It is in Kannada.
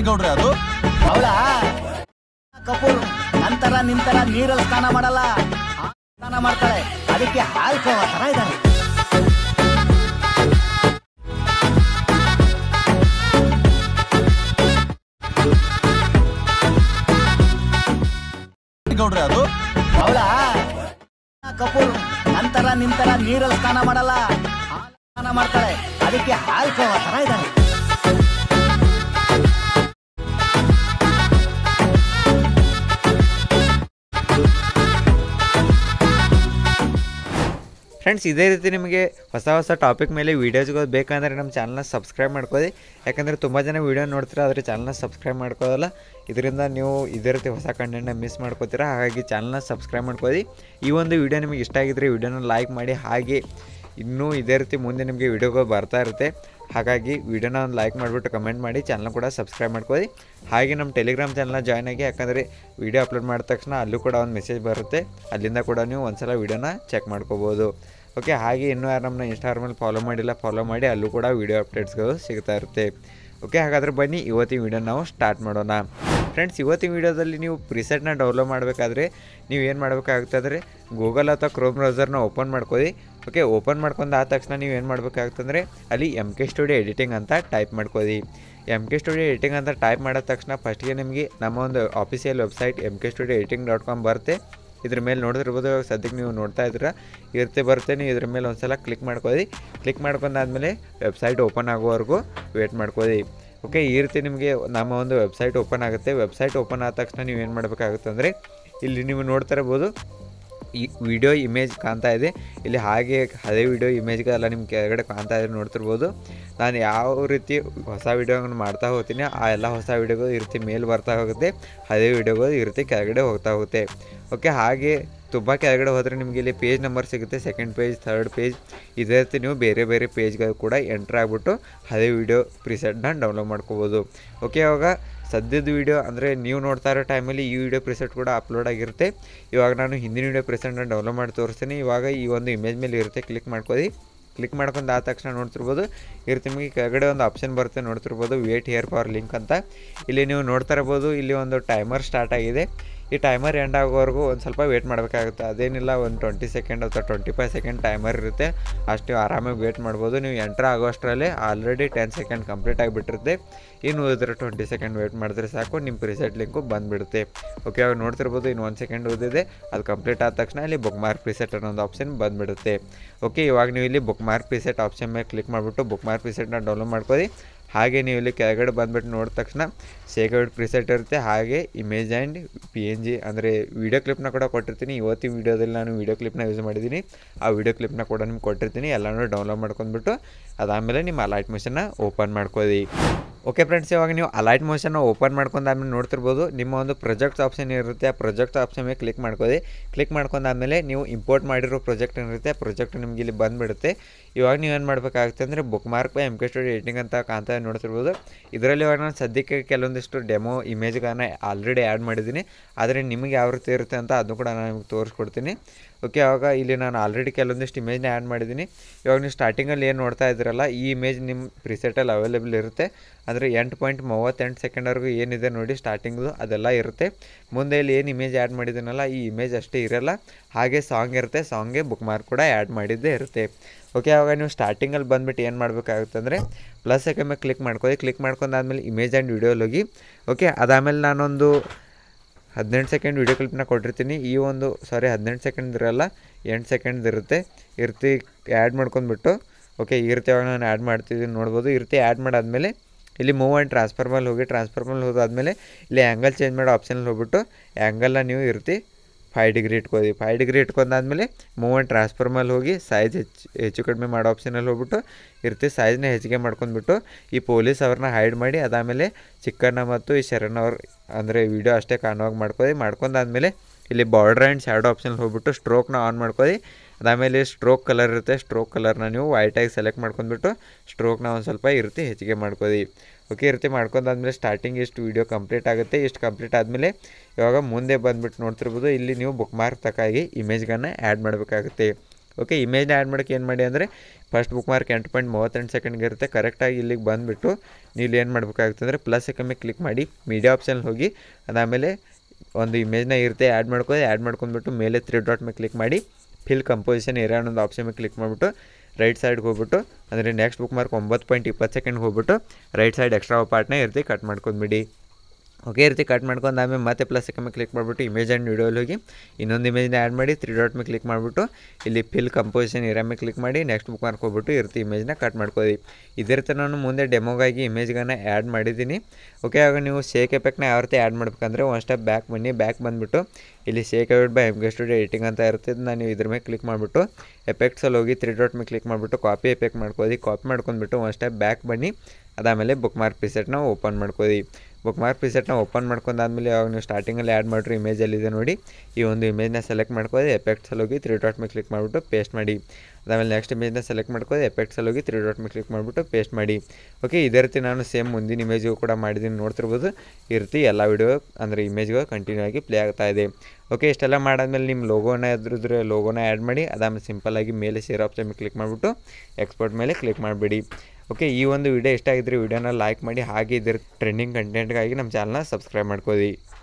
ಗೌಡ್ರೆ ಅದು ಅವಳ ಕಪೂರ್ ನಂತರ ನಿಂತರ ನೀರಲ್ಲಿ ಸ್ನಾನ ಮಾಡಲ್ಲ ಆ ಸ್ನಾನ ಮಾಡ್ತಾಳೆ ಅದಕ್ಕೆ ಹಾಲ್ಕೋವ ತರ ಇದ್ದಾನೆ ಗೌಡ್ರೆ ಅದು ಅವಳ ಕಪೂರ್ ನಂತರ ನಿಂತರ ನೀರಲ್ಲಿ ಸ್ನಾನ ಮಾಡಲ್ಲ ಆ ಸ್ನಾನ ಮಾಡ್ತಾಳೆ ಅದಕ್ಕೆ ಹಾಲ್ಕೋವ ತರ ಇದ್ದಾನೆ ಫ್ರೆಂಡ್ಸ್ ಇದೇ ರೀತಿ ನಿಮಗೆ ಹೊಸ ಹೊಸ ಟಾಪಿಕ್ ಮೇಲೆ ವೀಡಿಯೋಸ್ಗಳು ಬೇಕಂದರೆ ನಮ್ಮ ಚಾನಲ್ನ ಸಬ್ಸ್ಕ್ರೈಬ್ ಮಾಡ್ಕೊಳ್ಳಿ ಯಾಕಂದರೆ ತುಂಬ ಜನ ವೀಡಿಯೋ ನೋಡ್ತೀರಾ ಆದರೆ ಚಾನಲ್ನ ಸಬ್ಸ್ಕ್ರೈಬ್ ಮಾಡ್ಕೊಳ್ಳಲ್ಲ ಇದರಿಂದ ನೀವು ಇದೇ ರೀತಿ ಹೊಸ ಕಂಟೆಂಟ್ನ ಮಿಸ್ ಮಾಡ್ಕೋತೀರಾ ಹಾಗಾಗಿ ಚಾನಲ್ನ ಸಬ್ಸ್ಕ್ರೈಬ್ ಮಾಡ್ಕೊಳ್ಳಿ ಈ ಒಂದು ವಿಡಿಯೋ ನಿಮಗೆ ಇಷ್ಟ ಆಗಿದ್ರೆ ವಿಡಿಯೋನ ಲೈಕ್ ಮಾಡಿ ಹಾಗೆ ಇನ್ನೂ ಇದೇ ರೀತಿ ಮುಂದೆ ನಿಮಗೆ ವಿಡಿಯೋಗಳು ಬರ್ತಾ ಇರುತ್ತೆ ಹಾಗಾಗಿ ವಿಡಿಯೋನ ಒಂದು ಲೈಕ್ ಮಾಡಿಬಿಟ್ಟು ಕಮೆಂಟ್ ಮಾಡಿ ಚಾನಲ್ ಕೂಡ ಸಬ್ಸ್ಕ್ರೈಬ್ ಮಾಡ್ಕೊಳ್ಳಿ ಹಾಗೆ ನಮ್ಮ ಟೆಲಿಗ್ರಾಮ್ ಚಾನಲ್ನ ಜಾಯ್ನ್ ಆಗಿ ಯಾಕಂದರೆ ವಿಡಿಯೋ ಅಪ್ಲೋಡ್ ಮಾಡಿದ ತಕ್ಷಣ ಅಲ್ಲೂ ಕೂಡ ಒಂದು ಮೆಸೇಜ್ ಬರುತ್ತೆ ಅಲ್ಲಿಂದ ಕೂಡ ನೀವು ಒಂದ್ಸಲ ವಿಡಿಯೋನ ಚೆಕ್ ಮಾಡ್ಕೋಬೋದು ಓಕೆ ಹಾಗೆ ಇನ್ನೂ ಯಾರು ನಮ್ಮನ್ನ ಇನ್ಸ್ಟಾಗ್ರಾಮಲ್ಲಿ ಫಾಲೋ ಮಾಡಿಲ್ಲ ಫಾಲೋ ಮಾಡಿ ಅಲ್ಲೂ ಕೂಡ ವಿಡಿಯೋ ಅಪ್ಡೇಟ್ಸ್ಗಳು ಸಿಗ್ತಾ ಇರುತ್ತೆ ಓಕೆ ಹಾಗಾದ್ರೆ ಬನ್ನಿ ಇವತ್ತಿನ ವಿಡಿಯೋ ನಾವು ಸ್ಟಾರ್ಟ್ ಮಾಡೋಣ ಫ್ರೆಂಡ್ಸ್ ಇವತ್ತಿನ ವಿಡಿಯೋದಲ್ಲಿ ನೀವು ಪ್ರಿಸೆಟ್ನ ಡೌನ್ಲೋಡ್ ಮಾಡಬೇಕಾದ್ರೆ ನೀವು ಏನು ಮಾಡಬೇಕಾಗುತ್ತೆ ಅಂದರೆ ಗೂಗಲ್ ಅಥವಾ ಕ್ರೋಮ್ ಬ್ರೌಸರ್ನ ಓಪನ್ ಮಾಡ್ಕೊಳ್ಳಿ ಓಕೆ ಓಪನ್ ಮಾಡ್ಕೊಂಡು ಆದ ತಕ್ಷಣ ನೀವು ಏನು ಮಾಡಬೇಕಾಗುತ್ತಂದರೆ ಅಲ್ಲಿ ಎಮ್ ಕೆ ಸ್ಟುಡಿಯೋ ಎಡಿಟಿಂಗ್ ಅಂತ ಟೈಪ್ ಮಾಡ್ಕೊಳ್ಳಿ ಎಮ್ ಕೆ ಸ್ಟುಡಿಯೋ ಎಡಿಟಿಂಗ್ ಅಂತ ಟೈಪ್ ಮಾಡಿದ ತಕ್ಷಣ ಫಸ್ಟ್ಗೆ ನಿಮಗೆ ನಮ್ಮ ಒಂದು official website M K studio editing dot com ಬರುತ್ತೆ ಇದ್ರ ಮೇಲೆ ನೋಡಿದಿರ್ಬೋದು ಇವಾಗ ಸದ್ಯಕ್ಕೆ ನೀವು ನೋಡ್ತಾ ಇದ್ದೀರಾ ಇರುತ್ತೆ ಬರುತ್ತೆ ನೀವು ಇದ್ರ ಮೇಲೆ ಒಂದ್ಸಲ ಕ್ಲಿಕ್ ಮಾಡ್ಕೊಳ್ಳಿ ಕ್ಲಿಕ್ ಮಾಡ್ಕೊಂಡಾದ್ಮೇಲೆ ವೆಬ್ಸೈಟ್ ಓಪನ್ ಆಗೋವರೆಗೂ ವೇಟ್ ಮಾಡ್ಕೊಳ್ಳಿ ಓಕೆ ಈ ರೀತಿ ನಿಮಗೆ ನಮ್ಮ ಒಂದು ವೆಬ್ಸೈಟ್ ಓಪನ್ ಆಗುತ್ತೆ ವೆಬ್ಸೈಟ್ ಓಪನ್ ಆದ ತಕ್ಷಣ ನೀವು ಏನು ಮಾಡಬೇಕಾಗುತ್ತೆ ಅಂದರೆ ಇಲ್ಲಿ ನೀವು ನೋಡ್ತಾ ಇರ್ಬೋದು ಈ ವಿಡಿಯೋ ಇಮೇಜ್ ಕಾಣ್ತಾ ಇದೆ ಇಲ್ಲಿ ಹಾಗೆ ಹಳೆ ವಿಡಿಯೋ ಇಮೇಜ್ಗೆಲ್ಲ ನಿಮ್ಮ ಕೆಳಗಡೆ ಕಾಣ್ತಾ ಇದೆ ನೋಡ್ತಿರ್ಬೋದು ನಾನು ಯಾವ ರೀತಿ ಹೊಸ ವಿಡಿಯೋಗಳನ್ನು ಮಾಡ್ತಾ ಹೋಗ್ತೀನಿ ಆ ಎಲ್ಲ ಹೊಸ ವಿಡಿಯೋಗಳು ಈ ರೀತಿ ಮೇಲ್ ಬರ್ತಾ ಹೋಗುತ್ತೆ ಹಳೆ ವಿಡಿಯೋಗಳು ಈ ರೀತಿ ಕೆಳಗಡೆ ಹೋಗ್ತಾ ಹೋಗುತ್ತೆ ಓಕೆ ಹಾಗೆ ತುಂಬ ಕೆಳಗಡೆ ಹೋದರೆ ನಿಮಗೆ ಇಲ್ಲಿ ಪೇಜ್ ನಂಬರ್ ಸಿಗುತ್ತೆ ಸೆಕೆಂಡ್ ಪೇಜ್ ಥರ್ಡ್ ಪೇಜ್ ಇದೇ ರೀತಿ ನೀವು ಬೇರೆ ಬೇರೆ ಪೇಜ್ಗಳು ಕೂಡ ಎಂಟ್ರ್ ಆಗಿಬಿಟ್ಟು ಹಳೆ ವಿಡಿಯೋ ಪ್ರಿಸೆಟ್ನ ಡೌನ್ಲೋಡ್ ಮಾಡ್ಕೋಬೋದು ಓಕೆ ಇವಾಗ ಸದ್ಯದ ವೀಡಿಯೋ ಅಂದರೆ ನೀವು ನೋಡ್ತಾ ಇರೋ ಟೈಮಲ್ಲಿ ಈ ವಿಡಿಯೋ ಪ್ರಿಸೆಟ್ ಕೂಡ ಅಪ್ಲೋಡ್ ಆಗಿರುತ್ತೆ ಇವಾಗ ನಾನು ಹಿಂದಿನ ವಿಡಿಯೋ ಪ್ರಿಸೆಟ್ನ ಡೌನ್ಲೋಡ್ ಮಾಡಿ ತೋರಿಸ್ತೀನಿ ಇವಾಗ ಈ ಒಂದು ಇಮೇಜ್ ಮೇಲೆ ಇರುತ್ತೆ ಕ್ಲಿಕ್ ಮಾಡ್ಕೊಳ್ಳಿ ಕ್ಲಿಕ್ ಮಾಡ್ಕೊಂಡು ಆದ ತಕ್ಷಣ ನೋಡ್ತಿರ್ಬೋದು ಇರುತ್ತೆ ನಿಮಗೆ ಕೆಳಗಡೆ ಒಂದು ಆಪ್ಷನ್ ಬರುತ್ತೆ ನೋಡ್ತಿರ್ಬೋದು ವೇಟ್ ಹಿಯರ್ ಫಾರ್ ಲಿಂಕ್ ಅಂತ ಇಲ್ಲಿ ನೀವು ನೋಡ್ತಾ ಇರ್ಬೋದು ಇಲ್ಲಿ ಒಂದು ಟೈಮರ್ ಸ್ಟಾರ್ಟ್ ಆಗಿದೆ ಈ ಟೈಮರ್ ಎಂಡ್ ಆಗೋವರೆಗೂ ಒಂದು ಸ್ವಲ್ಪ ವೇಟ್ ಮಾಡಬೇಕಾಗುತ್ತೆ ಅದೇನಿಲ್ಲ ಒಂದು ಟ್ವೆಂಟಿ ಸೆಕೆಂಡ್ ಅಥವಾ ಟ್ವೆಂಟಿ ಫೈವ್ ಸೆಕೆಂಡ್ ಟೈಮರ್ ಇರುತ್ತೆ ಅಷ್ಟು ನೀವು ಆರಾಮಾಗಿ ವೇಟ್ ಮಾಡ್ಬೋದು ನೀವು ಎಂಟ್ರ್ ಆಗೋಷ್ಟರಲ್ಲೇ ಆಲ್ರೆಡಿ ಟೆನ್ ಸೆಕೆಂಡ್ ಕಂಪ್ಲೀಟ್ ಆಗಿಬಿಟ್ಟಿರುತ್ತೆ ಇನ್ನು ಉಳಿದ್ರೆ ಟ್ವೆಂಟಿ ಸೆಕೆಂಡ್ ವೇಟ್ ಮಾಡಿದ್ರೆ ಸಾಕು ನಿಮ್ಮ ಪ್ರಿಸೆಟ್ ಲಿಂಕು ಬಂದುಬಿಡುತ್ತೆ ಓಕೆ ಅವಾಗ ನೋಡ್ತಿರ್ಬೋದು ಇನ್ನು ಒಂದು ಸೆಕೆಂಡ್ ಉಳಿದಿದೆ ಅದು ಕಂಪ್ಲೀಟ್ ಆದ ತಕ್ಷಣ ಇಲ್ಲಿ ಬುಕ್ ಮಾರ್ಕ್ ಪ್ರಿಸೆಟ್ ಅನ್ನೋ ಒಂದು ಆಪ್ಷನ್ ಬಂದುಬಿಡುತ್ತೆ ಓಕೆ ಇವಾಗ ನೀವು ಇಲ್ಲಿ ಬುಕ್ ಮಾರ್ಕ್ ಪ್ರಿಸೆಟ್ ಆಪ್ಷನ್ ಮೇಲೆ ಕ್ಲಿಕ್ ಮಾಡಿಬಿಟ್ಟು ಬುಕ್ ಮಾರ್ಕ್ ಪ್ರಿಸೆಟ್ನ ಡೌನ್ಲೋಡ್ ಮಾಡ್ಕೊಳ್ಳಿ ಹಾಗೆ ನೀವು ಇಲ್ಲಿ ಕೆಳಗಡೆ ಬಂದುಬಿಟ್ಟು ನೋಡಿದ ತಕ್ಷಣ ಸೇಕರ್ಡ್ ಪ್ರಿಸೆಟ್ ಇರುತ್ತೆ ಹಾಗೆ image and P N G ಅಂದರೆ ವೀಡಿಯೋ ಕ್ಲಿಪ್ನ ಕೂಡ ಕೊಟ್ಟಿರ್ತೀನಿ ಇವತ್ತಿನ ವೀಡಿಯೋದಲ್ಲಿ ನಾನು ವೀಡಿಯೋ ಕ್ಲಿಪ್ನ ಯೂಸ್ ಮಾಡಿದ್ದೀನಿ ಆ ವೀಡಿಯೋ ಕ್ಲಿಪ್ನ ಕೂಡ ನಿಮ್ಗೆ ಕೊಟ್ಟಿರ್ತೀನಿ ಎಲ್ಲನೂ ಡೌನ್ಲೋಡ್ ಮಾಡ್ಕೊಂಡ್ಬಿಟ್ಟು ಅದಾದಮೇಲೆ ನಿಮ್ಮ ಅಲೈಟ್ ಮೋಷನ್ನ ಓಪನ್ ಮಾಡ್ಕೊಳ್ಳಿ ಓಕೆ ಫ್ರೆಂಡ್ಸ್ ಇವಾಗ ನೀವು ಅಲೈಟ್ ಮೋಷನ್ನ ಓಪನ್ ಮಾಡ್ಕೊಂಡಾದ್ಮೇಲೆ ನೋಡ್ತಿರ್ಬೋದು ನಿಮ್ಮ ಒಂದು ಪ್ರೊಜೆಕ್ಟ್ಸ್ ಆಪ್ಷನ್ ಇರುತ್ತೆ ಆ ಪ್ರೊಜೆಕ್ಟ್ ಆಪ್ಷನ್ ಮೇಲೆ ಕ್ಲಿಕ್ ಮಾಡ್ಕೊಳ್ಳಿ ಕ್ಲಿಕ್ ಮಾಡ್ಕೊಂಡಾದ್ಮೇಲೆ ನೀವು ಇಂಪೋರ್ಟ್ ಮಾಡಿರೋ ಪ್ರಾಜೆಕ್ಟ್ ಏನಿರುತ್ತೆ ಆ ಪ್ರಾಜೆಕ್ಟ್ ನಿಮಗೆ ಇಲ್ಲಿ ಬಂದುಬಿಡುತ್ತೆ ಇವಾಗ ನೀವು ಏನು ಮಾಡಬೇಕಾಗುತ್ತೆ ಅಂದರೆ bookmark by M K studio editing ಅಂತ ಕಾಣ್ತಾ ಇದೆ ನೋಡ್ತಿರ್ಬೋದು ಇದರಲ್ಲಿ ಇವಾಗ ನಾನು ಸದ್ಯಕ್ಕೆ ಕೆಲವೊಂದಿಷ್ಟು ಡೆಮೋ ಇಮೇಜ್ಗಳನ್ನ ಆಲ್ರೆಡಿ ಆ್ಯಡ್ ಮಾಡಿದ್ದೀನಿ ಆದರೆ ನಿಮಗೆ ಯಾವ ರೀತಿ ಇರುತ್ತೆ ಅಂತ ಅದನ್ನು ಕೂಡ ನಾನು ನಿಮಗೆ ತೋರಿಸ್ಕೊಡ್ತೀನಿ ಓಕೆ ಆವಾಗ ಇಲ್ಲಿ ನಾನು ಆಲ್ರೆಡಿ ಕೆಲವೊಂದಿಷ್ಟು ಇಮೇಜ್ನ ಆ್ಯಡ್ ಮಾಡಿದ್ದೀನಿ ಇವಾಗ ನೀವು ಸ್ಟಾರ್ಟಿಂಗಲ್ಲಿ ಏನು ನೋಡ್ತಾ ಇದ್ದೀರಲ್ಲ ಈ ಇಮೇಜ್ ನಿಮ್ಮ ಪ್ರಿಸೆಟಲ್ಲಿ ಅವೈಲೇಬಲ್ ಇರುತ್ತೆ ಅಂದರೆ ಎಂಟು ಪಾಯಿಂಟ್ ಮೂವತ್ತೆಂಟು ಸೆಕೆಂಡ್ವರೆಗೂ ಏನಿದೆ ನೋಡಿ ಸ್ಟಾರ್ಟಿಂಗ್ದು ಅದೆಲ್ಲ ಇರುತ್ತೆ ಮುಂದೆ ಇಲ್ಲಿ ಏನು ಇಮೇಜ್ ಆ್ಯಡ್ ಮಾಡಿದ್ದೀನಲ್ಲ ಈ ಇಮೇಜ್ ಅಷ್ಟೇ ಇರಲ್ಲ ಹಾಗೆ ಸಾಂಗ್ ಇರುತ್ತೆ ಸಾಂಗ್ಗೆ ಬುಕ್ ಮಾರ್ಕ್ ಕೂಡ ಆ್ಯಡ್ ಮಾಡಿದ್ದೇ ಇರುತ್ತೆ ಓಕೆ ಆವಾಗ ನೀವು ಸ್ಟಾರ್ಟಿಂಗಲ್ಲಿ ಬಂದುಬಿಟ್ಟು ಏನು ಮಾಡಬೇಕಾಗುತ್ತೆ ಅಂದರೆ ಪ್ಲಸ್ ಮೇಲೆ ಕ್ಲಿಕ್ ಮಾಡ್ಕೊಳ್ಳಿ ಕ್ಲಿಕ್ ಮಾಡ್ಕೊಂಡಾದ್ಮೇಲೆ ಇಮೇಜ್ ಆ್ಯಂಡ್ ವಿಡಿಯೋಲಿ ಹೋಗಿ ಓಕೆ ಅದಾದಮೇಲೆ ನಾನೊಂದು ಹದಿನೆಂಟು ಸೆಕೆಂಡ್ ವೀಡಿಯೋ ಕ್ಲಿಪ್ನ ಕೊಟ್ಟಿರ್ತೀನಿ ಈ ಒಂದು ಸಾರಿ ಹದಿನೆಂಟು ಸೆಕೆಂಡ್ ಇರಲ್ಲ ಎಂಟು ಸೆಕೆಂಡ್ ಇರುತ್ತೆ ಈ ರೀತಿ ಆ್ಯಡ್ ಮಾಡ್ಕೊಂಡ್ಬಿಟ್ಟು ಓಕೆ ಈ ರೀತಿ ಅವಾಗ ನಾನು ಆ್ಯಡ್ ಮಾಡ್ತಿದ್ದೀನಿ ನೋಡ್ಬೋದು ಈ ರೀತಿ ಆ್ಯಡ್ ಮಾಡಾದ್ಮೇಲೆ ಇಲ್ಲಿ ಮೂವ್ ಆ್ಯಂಡ್ ಟ್ರಾನ್ಸ್ಫರ್ ಮೇಲೆ ಹೋಗಿ ಟ್ರಾನ್ಸ್ಫರ್ ಮೇಲೆ ಹೋದಾದ್ಮೇಲೆ ಇಲ್ಲಿ ಆ್ಯಂಗಲ್ ಚೇಂಜ್ ಮಾಡೋ ಆಪ್ಷನಲ್ಲಿ ಹೋಗ್ಬಿಟ್ಟು ಆ್ಯಂಗಲ್ನ ನೀವು ಈ ರೀತಿ ಫೈವ್ ಡಿಗ್ರಿ ಇಟ್ಕೋದಿ ಫೈವ್ ಡಿಗ್ರಿ ಇಟ್ಕೊಂಡಾದ್ಮೇಲೆ ಮೂವ್ ಆ್ಯಂಡ್ ಟ್ರಾನ್ಸ್ಫರ್ ಮೇಲೆ ಹೋಗಿ ಸೈಜ್ ಹೆಚ್ಚು ಹೆಚ್ಚು ಕಡಿಮೆ ಮಾಡೋ ಆಪ್ಷನಲ್ಲಿ ಹೋಗ್ಬಿಟ್ಟು ಈ ರೀತಿ ಸೈಜ್ನ ಹೆಚ್ಚಿಗೆ ಮಾಡ್ಕೊಂಡ್ಬಿಟ್ಟು ಈ ಪೊಲೀಸ್ ಅವ್ರನ್ನ ಹೈಡ್ ಮಾಡಿ ಅದಾದಮೇಲೆ ಚಿಕ್ಕಣ್ಣ ಮತ್ತು ಈ ಶರಣ್ ಅವ್ರ ಅಂದರೆ ವಿಡಿಯೋ ಅಷ್ಟೇ ಕಾಣುವಾಗ ಮಾಡ್ಕೊಳ್ಳಿ ಮಾಡ್ಕೊಂಡಾದ್ಮೇಲೆ ಇಲ್ಲಿ ಬಾರ್ಡರ್ ಆ್ಯಂಡ್ ಶ್ಯಾಡೋ ಆಪ್ಷನ್ ಹೋಗ್ಬಿಟ್ಟು ಸ್ಟ್ರೋಕ್ನ ಆನ್ ಮಾಡ್ಕೊಳ್ಳಿ ಅದಾದಮೇಲೆ ಸ್ಟ್ರೋಕ್ ಕಲರ್ ಇರುತ್ತೆ ಸ್ಟ್ರೋಕ್ ಕಲರ್ನ ನೀವು ವೈಟಾಗಿ ಸೆಲೆಕ್ಟ್ ಮಾಡ್ಕೊಂಡ್ಬಿಟ್ಟು ಸ್ಟ್ರೋಕ್ನ ಒಂದು ಸ್ವಲ್ಪ ಈ ರೀತಿ ಹೆಚ್ಚಿಗೆ ಮಾಡ್ಕೊಳ್ಳಿ ಓಕೆ ಈ ರೀತಿ ಮಾಡ್ಕೊಂಡಾದ್ಮೇಲೆ ಸ್ಟಾರ್ಟಿಂಗ್ ಇಷ್ಟು ವೀಡಿಯೋ ಕಂಪ್ಲೀಟ್ ಆಗುತ್ತೆ ಇಷ್ಟು ಕಂಪ್ಲೀಟ್ ಆದಮೇಲೆ ಇವಾಗ ಮುಂದೆ ಬಂದುಬಿಟ್ಟು ನೋಡ್ತಿರ್ಬೋದು ಇಲ್ಲಿ ನೀವು ಬುಕ್ ಮಾರ್ಕ್ ತಕ್ಕಾಗಿ ಇಮೇಜ್ಗಳನ್ನ ಆ್ಯಡ್ ಮಾಡಬೇಕಾಗುತ್ತೆ ಓಕೆ ಇಮೇಜ್ನ ಆ್ಯಡ್ ಮಾಡೋಕ್ಕೆ ಏನು ಮಾಡಿ ಅಂದರೆ ಫಸ್ಟ್ ಬುಕ್ ಮಾರ್ಕ್ ಎಂಟು ಪಾಯಿಂಟ್ ಮೂವತ್ತೆಂಟು ಸೆಕೆಂಡ್ಗೆ ಇರುತ್ತೆ ಕರೆಕ್ಟಾಗಿ ಇಲ್ಲಿಗೆ ಬಂದುಬಿಟ್ಟು ನೀವು ಇಲ್ಲಿ ಏನು ಮಾಡಬೇಕಾಗುತ್ತೆ ಅಂದರೆ ಪ್ಲಸ್ ಕಮ್ಮಿ ಕ್ಲಿಕ್ ಮಾಡಿ ಮೀಡಿಯಾ ಆಪ್ಷನ್ ಹೋಗಿ ಅದಾದಮೇಲೆ ಒಂದು ಇಮೇಜ್ನ ಇರುತ್ತೆ ಆ್ಯಡ್ ಮಾಡ್ಕೊಳ್ಳಿ ಆ್ಯಡ್ ಮಾಡ್ಕೊಂಡ್ಬಿಟ್ಟು ಮೇಲೆ ತ್ರೀ ಡಾಟ್ ಮೇಲೆ ಕ್ಲಿಕ್ ಮಾಡಿ ಫಿಲ್ ಕಂಪೋಸಿಷನ್ ಏರಿಯಾ ಅನ್ನೋದು ಆಪ್ಷನ್ ಮೇಲೆ ಕ್ಲಿಕ್ ಮಾಡಿಬಿಟ್ಟು ರೈಟ್ ಸೈಡ್ಗೆ ಹೋಗ್ಬಿಟ್ಟು ಅಂದರೆ ನೆಕ್ಸ್ಟ್ ಬುಕ್ ಮಾರ್ಕ್ ಒಂಬತ್ತು ಪಾಯಿಂಟ್ ಇಪ್ಪತ್ತು ಸೆಕೆಂಡ್ಗೆ ಹೋಗ್ಬಿಟ್ಟು ರೈಟ್ ಸೈಡ್ ಎಕ್ಸ್ಟ್ರಾ ಪಾರ್ಟ್ನ ಇರ್ತಿ ಕಟ್ ಮಾಡ್ಕೊಂಡ್ಬಿಡಿ ಓಕೆ ಇರ್ತಿ ಕಟ್ ಮಾಡ್ಕೊಂಡು ಆಮೇಲೆ ಮತ್ತೆ ಪ್ಲಸ್ ಮೇಲೆ ಕ್ಲಿಕ್ ಮಾಡಿಬಿಟ್ಟು ಇಮೇಜ್ ಆ್ಯಂಡ್ ವಿಡಿಯೋಲಿ ಹೋಗಿ ಇನ್ನೊಂದು ಇಮೇಜ್ನ ಆ್ಯಡ್ ಮಾಡಿ ತ್ರೀ ಡಾಟ್ ಮೇಲೆ ಕ್ಲಿಕ್ ಮಾಡಿಬಿಟ್ಟು ಇಲ್ಲಿ ಫಿಲ್ ಕಂಪೋಸಿಷನ್ ಏರಿಯಾ ಮೇಲೆ ಕ್ಲಿಕ್ ಮಾಡಿ ನೆಕ್ಸ್ಟ್ ಬುಕ್ ಮಾರ್ಕ್ ಹೋಗ್ಬಿಟ್ಟು ಇರ್ತಿ ಇಮೇಜ್ನ ಕಟ್ ಮಾಡ್ಕೋದಿ ಇದೇ ರೀತಿ ನಾನು ಮುಂದೆ ಡೆಮೋಗಾಗಿ ಇಮೇಜ್ಗಳನ್ನ ಆ್ಯಡ್ ಮಾಡಿದ್ದೀನಿ ಓಕೆ ಆಗ ನೀವು ಶೇಕ್ ಎಫೆಕ್ಟ್ನ ಯಾವ ರೀತಿ ಆ್ಯಡ್ ಮಾಡ್ಬೇಕಂದ್ರೆ ಒಂದು ಸ್ಟೆಪ್ ಬ್ಯಾಕ್ ಬನ್ನಿ ಬ್ಯಾಕ್ ಬಂದುಬಿಟ್ಟು ಇಲ್ಲಿ ಶೇಕ್ ಎಫೆಕ್ಟ್ ಬೈ ಎಮ್ ಗೆ ಸ್ಟುಡಿಯೋ ಎಡಿಟಿಂಗ್ ಅಂತ ಇರುತ್ತೆ ನಾನು ನೀವು ಇದ್ರ ಮೇಲೆ ಕ್ಲಿಕ್ ಮಾಡಿಬಿಟ್ಟು ಎಫೆಕ್ಟ್ಸಲ್ಲಿ ಹೋಗಿ ತ್ರೀ ಡಾಟ್ ಮೇಲೆ ಕ್ಲಿಕ್ ಮಾಡಿಬಿಟ್ಟು ಕಾಪಿ ಎಫೆಕ್ಟ್ ಮಾಡ್ಕೋದಿ ಕಾಪಿ ಮಾಡ್ಕೊಂಡ್ಬಿಟ್ಟು ಒಂದು ಸ್ಟೆಪ್ ಬ್ಯಾಕ್ ಬನ್ನಿ ಅದಾದಮೇಲೆ ಬುಕ್ ಮಾರ್ಕ್ ಪ್ರಿಸೆಟ್ನ ಓಪನ್ ಮಾಡ್ಕೋದಿ ಬುಕ್ ಮಾರ್ಕ್ ಪ್ರಿಸೆಟ್ನ ಓಪನ್ ಮಾಡ್ಕೊಂಡಾದ್ಮೇಲೆ ಯಾವಾಗ ನೀವು ಸ್ಟಾರ್ಟಿಂಗಲ್ಲಿ ಆ್ಯಡ್ ಮಾಡಿರೋ ಇಮೇಜಲ್ಲಿದೆ ನೋಡಿ ಈ ಒಂದು ಇಮೇಜ್ನ ಸೆಲೆಕ್ಟ್ ಮಾಡ್ಕೋದು ಎಫೆಕ್ಟ್ಸಲ್ಲಿ ಹೋಗಿ ತ್ರೀ ಡಾಟ್ ಮೇಲೆ ಕ್ಲಿಕ್ ಮಾಡಿಬಿಟ್ಟು ಪೇಸ್ಟ್ ಮಾಡಿ ಅದಾದಮೇಲೆ ನೆಕ್ಸ್ಟ್ ಇಮೇಜ್ನ ಸೆಲೆಕ್ಟ್ ಮಾಡ್ಕೋದು ಎಫೆಕ್ಟ್ಸಲ್ಲಿ ಹೋಗಿ ತ್ರೀ ಡಾಟ್ ಮೇಲೆ ಕ್ಲಿಕ್ ಮಾಡಿಬಿಟ್ಟು ಪೇಸ್ಟ್ ಮಾಡಿ ಓಕೆ ಇದೇ ರೀತಿ ನಾನು ಸೇಮ್ ಮುಂದಿನ ಇಮೇಜ್ಗೂ ಕೂಡ ಮಾಡಿದ್ದೀನಿ ನೋಡ್ತಿರ್ಬೋದು ಈ ರೀತಿ ಎಲ್ಲ ವಿಡಿಯೋ ಅಂದರೆ ಇಮೇಜ್ಗಳು ಕಂಟಿನ್ಯೂ ಆಗಿ ಪ್ಲೇ ಆಗ್ತಾ ಇದೆ ಓಕೆ ಇಷ್ಟೆಲ್ಲ ಮಾಡಾದ್ಮೇಲೆ ನಿಮ್ಮ ಲೋಗೋನ ಎದುರಿದ್ರೆ ಲೋಗೋನ ಆ್ಯಡ್ ಮಾಡಿ ಅದಾದಮೇಲೆ ಸಿಂಪಲ್ಲಾಗಿ ಮೇಲೆ ಶೇರ್ ಆಪ್ಷನ್ ಮೇಲೆ ಕ್ಲಿಕ್ ಮಾಡಿಬಿಟ್ಟು ಎಕ್ಸ್ಪೋರ್ಟ್ ಮೇಲೆ ಕ್ಲಿಕ್ ಮಾಡಿಬಿಡಿ ಓಕೆ ಈ ಒಂದು ವಿಡಿಯೋ ಇಷ್ಟ ಆಗಿದ್ರೆ ವಿಡಿಯೋನ ಲೈಕ್ ಮಾಡಿ ಹಾಗೆ ಇದ್ರ ಟ್ರೆಂಡಿಂಗ್ ಕಂಟೆಂಟ್ಗಾಗಿ ನಮ್ಮ ಚಾನಲ್ನ ಸಬ್ಸ್ಕ್ರೈಬ್ ಮಾಡ್ಕೋದಿ